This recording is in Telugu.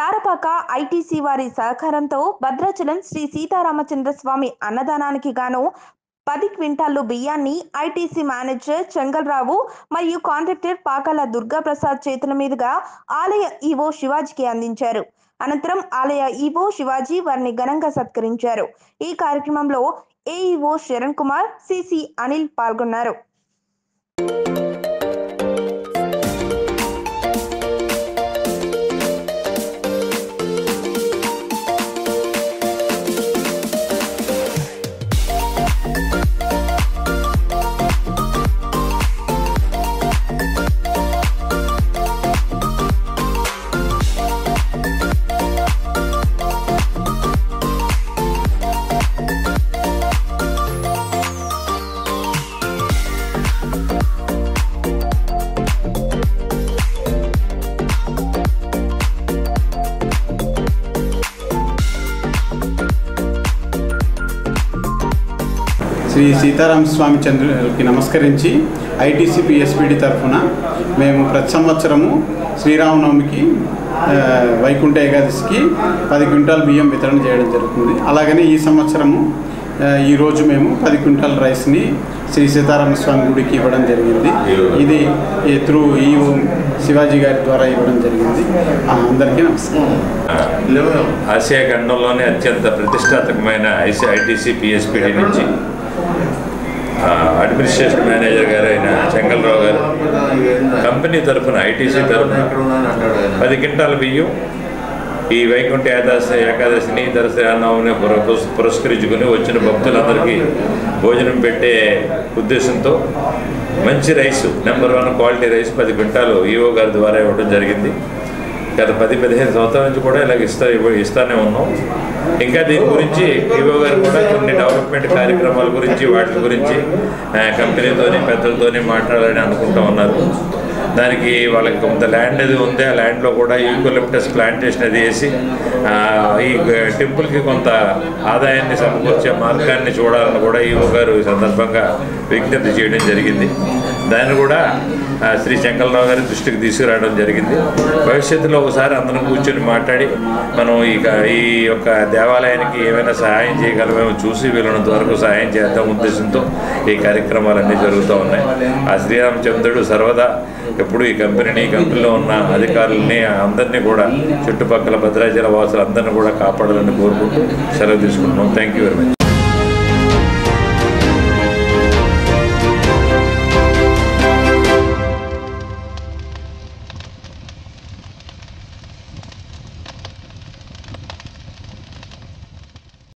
తారపాక ఐటీసీ వారి సహకారంతో భద్రాచలం శ్రీ సీతారామచంద్ర స్వామి అన్నదానానికి గాను పది క్వింటాళ్లు బియ్యాన్ని ఐటీసీ మేనేజర్ చెంగల్రావు మరియు కాంట్రాక్టర్ పాకాల దుర్గాప్రసాద్ చేతుల మీదుగా ఆలయ ఈవో శివాజీకి అందించారు అనంతరం ఆలయ ఈవో శివాజీ వారిని ఘనంగా సత్కరించారు ఈ కార్యక్రమంలో ఏఈఓ శరణ్ కుమార్ సిసి అనిల్ పాల్గొన్నారు శ్రీ సీతారామ స్వామి చంద్రుడికి నమస్కరించి ఐటీసీ పిఎస్పిడి తరఫున మేము ప్రతి సంవత్సరము శ్రీరామనవమికి ఆ, వైకుంఠ ఏకాదశికి పది క్వింటాల్ బియ్యం వితరణ చేయడం జరుగుతుంది అలాగనే ఈ సంవత్సరము ఆ, ఈరోజు మేము పది క్వింటాల్ రైస్ని శ్రీ సీతారామ స్వామి గుడికి ఇవ్వడం జరిగింది ఇది త్రూ ఈ శివాజీ గారి ద్వారా ఇవ్వడం జరిగింది ఆ, అందరికీ నమస్కారం ఆసియా ఖండంలోనే అత్యంత ప్రతిష్టాత్మకమైన ఐసి ఐటీసీ పిఎస్పిడి నుంచి ఆ, అడ్మినిస్ట్రేషన్ మేనేజర్ గారు అయిన చెంగల్రావు గారు కంపెనీ తరఫున ఐటీసీ తరఫున పది క్వింటాల బియ్యం ఈ వైకుంఠ ఏకాదశి ఏకాదశిని దర్శనాన్ని పురస్కరించుకుని వచ్చిన భక్తులందరికీ భోజనం పెట్టే ఉద్దేశంతో మంచి rice number one quality rice పది క్వింటాలు ఈఓ గారి ద్వారా ఇవ్వడం జరిగింది గత పది పదిహేను సంవత్సరాల నుంచి కూడా ఇలాగ ఇస్తా ఇవ్వ- ఇస్తానే ఉన్నాం ఇంకా దీని గురించి ఈవో గారు కూడా కొన్ని డెవలప్మెంట్ కార్యక్రమాల గురించి వాటి గురించి ఆ, కంపెనీతోని పెద్దలతోని మాట్లాడాలని అనుకుంటా ఉన్నారు దానికి వాళ్ళకి కొంత ల్యాండ్ అది ఉంది ఆ ల్యాండ్లో కూడా యూకోలిప్టస్ ప్లాంటేషన్ అది వేసి ఆ, ఈ టెంపుల్కి కొంత ఆదాయాన్ని సమకూర్చే మార్గాన్ని చూడాలని కూడా ఈవో గారు ఈ సందర్భంగా విజ్ఞప్తి చేయడం జరిగింది దాన్ని కూడా ఆ, శ్రీ శంకరరావు గారి దృష్టికి తీసుకురావడం జరిగింది భవిష్యత్తులో ఒకసారి అందరం కూర్చొని మాట్లాడి మనం ఈ క- ఈ యొక్క దేవాలయానికి ఏమైనా సహాయం చేయగలమేమో చూసి వీళ్ళనంత వరకు సహాయం చేద్దాం ఉద్దేశంతో ఈ కార్యక్రమాలన్నీ జరుగుతూ ఉన్నాయి ఆ శ్రీరామచంద్రుడు సర్వదా ఎప్పుడు ఈ కంపెనీని ఈ కంపెనీలో ఉన్న అధికారులని అందరినీ కూడా చుట్టుపక్కల భద్రాచల వాసులు అందరినీ కూడా కాపాడాలని కోరుకుంటూ సెలవు తీసుకుంటున్నాం థ్యాంక్ యూ వెరీ మచ్